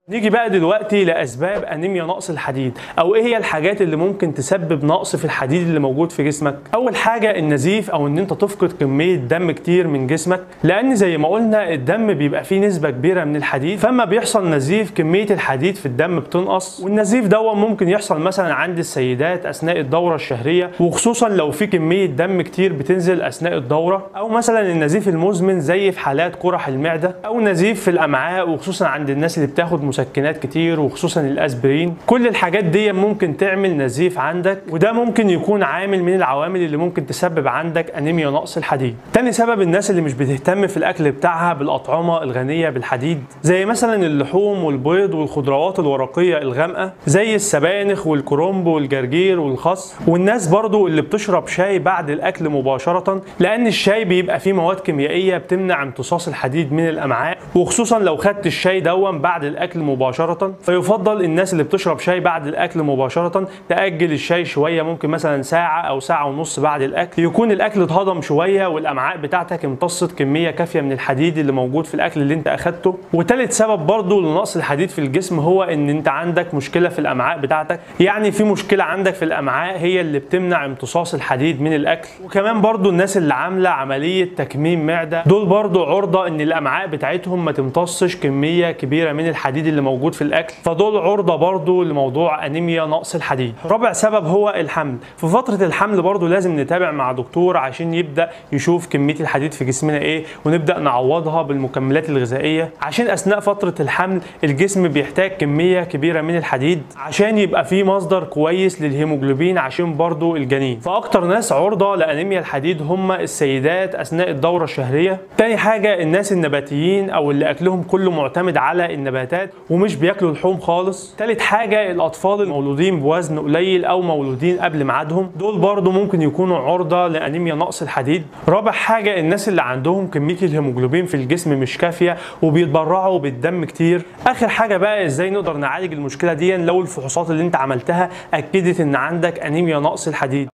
نيجي بقى دلوقتي لاسباب انيميا نقص الحديد او ايه هي الحاجات اللي ممكن تسبب نقص في الحديد اللي موجود في جسمك اول حاجه النزيف او ان انت تفقد كميه دم كتير من جسمك لان زي ما قلنا الدم بيبقى فيه نسبه كبيره من الحديد فما بيحصل نزيف كميه الحديد في الدم بتنقص والنزيف ده ممكن يحصل مثلا عند السيدات اثناء الدوره الشهريه وخصوصا لو في كميه دم كتير بتنزل اثناء الدوره او مثلا النزيف المزمن زي في حالات قرح المعده او نزيف في الامعاء وخصوصا عند الناس اللي بتاخد مسكنات كتير وخصوصا الاسبرين كل الحاجات دي ممكن تعمل نزيف عندك وده ممكن يكون عامل من العوامل اللي ممكن تسبب عندك انيميا نقص الحديد تاني سبب الناس اللي مش بتهتم في الاكل بتاعها بالاطعمه الغنيه بالحديد زي مثلا اللحوم والبيض والخضروات الورقيه الغامقه زي السبانخ والكرنب والجرجير والخس والناس برضو اللي بتشرب شاي بعد الاكل مباشره لان الشاي بيبقى فيه مواد كيميائيه بتمنع امتصاص الحديد من الامعاء وخصوصا لو خدت الشاي دون بعد الاكل مباشره فيفضل الناس اللي بتشرب شاي بعد الاكل مباشره تاجل الشاي شويه ممكن مثلا ساعه او ساعه ونص بعد الاكل يكون الاكل اتهضم شويه والامعاء بتاعتك امتصت كميه كافيه من الحديد اللي موجود في الاكل اللي انت اخدته وتالت سبب برضو لنقص الحديد في الجسم هو ان انت عندك مشكله في الامعاء بتاعتك يعني في مشكله عندك في الامعاء هي اللي بتمنع امتصاص الحديد من الاكل وكمان برضو الناس اللي عامله عمليه تكميم معده دول برضو عرضه ان الامعاء بتاعتهم ما تمتصش كميه كبيره من الحديد اللي موجود في الاكل فدول عرضه برضو لموضوع انيميا نقص الحديد رابع سبب هو الحمل في فتره الحمل برضو لازم نتابع مع دكتور عشان يبدا يشوف كميه الحديد في جسمنا ايه ونبدا نعوضها بالمكملات الغذائيه عشان اثناء فتره الحمل الجسم بيحتاج كميه كبيره من الحديد عشان يبقى في مصدر كويس للهيموجلوبين عشان برضو الجنين فاكتر ناس عرضه لانيميا الحديد هم السيدات اثناء الدوره الشهريه تاني حاجه الناس النباتيين او اللي اكلهم كله معتمد على النباتات ومش بياكلوا لحوم خالص تالت حاجه الاطفال المولودين بوزن قليل او مولودين قبل ميعادهم دول برضو ممكن يكونوا عرضه لانيميا نقص الحديد رابع حاجه الناس اللي عندهم كميه الهيموجلوبين في الجسم مش كافيه وبيتبرعوا بالدم كتير اخر حاجه بقى ازاي نقدر نعالج المشكله دي لو الفحوصات اللي انت عملتها اكدت ان عندك انيميا نقص الحديد